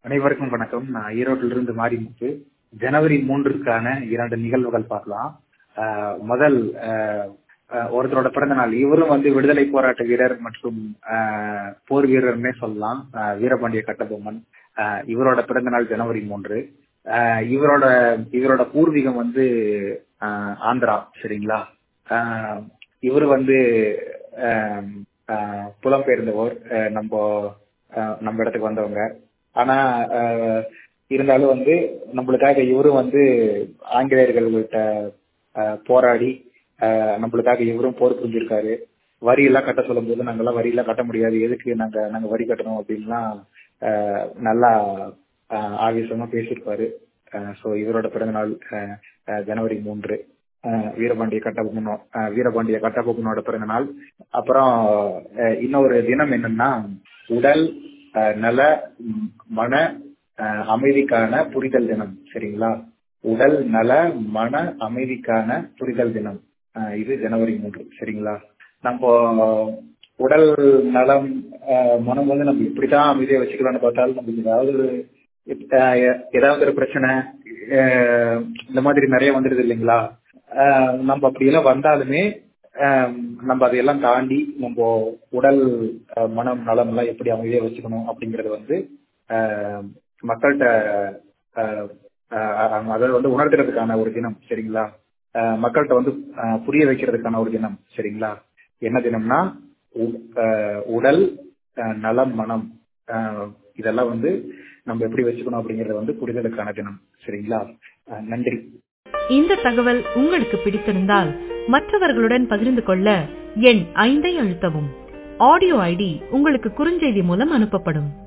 அனைவருக்கும் வணக்கம் நான் ஈரோட்டிலிருந்து மாரிமுத்து ஜனவரி மூன்றுக்கான இரண்டு நிகழ்வுகள் பார்க்கலாம் ஆஹ் முதல் ஆஹ் ஆஹ் ஒருத்தரோட பிறந்த நாள் இவரும் வந்து விடுதலை போராட்ட வீரர் மற்றும் ஆஹ் போர் வீரர்னே சொல்லலாம் ஆஹ் வீரபாண்டிய கட்டபொம்மன் ஆஹ் இவரோட பிறந்த நாள் ஜனவரி மூன்று ஆஹ் இவரோட இவரோட பூர்வீகம் வந்து ஆஹ் ஆந்திரா சரிங்களா ஆஹ் இவர் வந்து ஆஹ் ஆஹ் புலம்பெயர்ந்தவர் ஆஹ் நம்ம ஆஹ் நம்ம இடத்துக்கு வந்தவங்க ஆனா ஆஹ் இருந்தாலும் வந்து நம்மளுக்காக இவரும் வந்து ஆங்கிலேயர்கள்கிட்ட ஆஹ் போராடி ஆஹ் நம்மளுக்காக இவரும் போர் புரிஞ்சிருக்காரு வரி எல்லாம் கட்ட சொல்லும் போது நாங்கெல்லாம் வரி எல்லாம் கட்ட முடியாது எதுக்கு நாங்க நாங்க வரி கட்டணும் அப்படின்லாம் ஆஹ் நல்லா ஆஹ் ஆவேசமா பேசியிருப்பாரு ஸோ இவரோட பிறந்த நாள் ஆஹ் ஆஹ் ஜனவரி மூன்று ஆஹ் வீரபாண்டிய கட்டபொம்மனோ ஆஹ் வீரபாண்டிய கட்டபொம்மனோட பிறந்த நாள் அப்புறம் ஆஹ் இன்னொரு தினம் என்னன்னா உடல் ஆஹ் நல ம், மன ஆஹ் அமைதிக்கான புரிதல் தினம் சரிங்களா உடல் நல மன அமைதிக்கான புரிதல் தினம் ஆஹ் இது ஜனவரி மூன்று சரிங்களா நம்ம உடல் நலம் ஆஹ் மனம் வந்து நம்ம இப்படித்தான் அமைதியா வச்சுக்கலாம்னு பார்த்தாலும் நமக்கு ஏதாவது ஒரு ஆஹ் ஏதாவது ஒரு பிரச்சனை ஆஹ் இந்த மாதிரி நிறைய வந்துடுது இல்லைங்களா ஆஹ் நம்ம அப்படியெல்லாம் வந்தாலுமே ஆஹ் நம்ம அதையெல்லாம் தாண்டி நம்ம உடல் ஆஹ் மனம் நலம் எல்லாம் எப்படி அமைதியா வச்சுக்கணும் அப்படிங்கறது வந்து ஆஹ் மக்கள்கிட்ட ஆஹ் ஆஹ் அதாவது வந்து உணர்த்துறதுக்கான ஒரு தினம் சரிங்களா ஆஹ் மக்கள்கிட்ட வந்து ஆஹ் புரிய வைக்கிறதுக்கான ஒரு தினம் சரிங்களா என்ன தினம்னா உ- ஆஹ் உடல் ஆஹ் நலம் மனம் ஆஹ் இதெல்லாம் வந்து நம்ம எப்படி வச்சுக்கணும் அப்படிங்கறது வந்து புரிதலுக்கான தினம் சரிங்களா ஆஹ் நன்றி இந்த தகவல் உங்களுக்கு பிடித்திருந்தால் மற்றவர்களுடன் பகிர்ந்து கொள்ள எண் ஐந்தை அழுத்தவும் ஆடியோ ஐடி உங்களுக்கு குறுஞ்செய்தி மூலம் அனுப்பப்படும்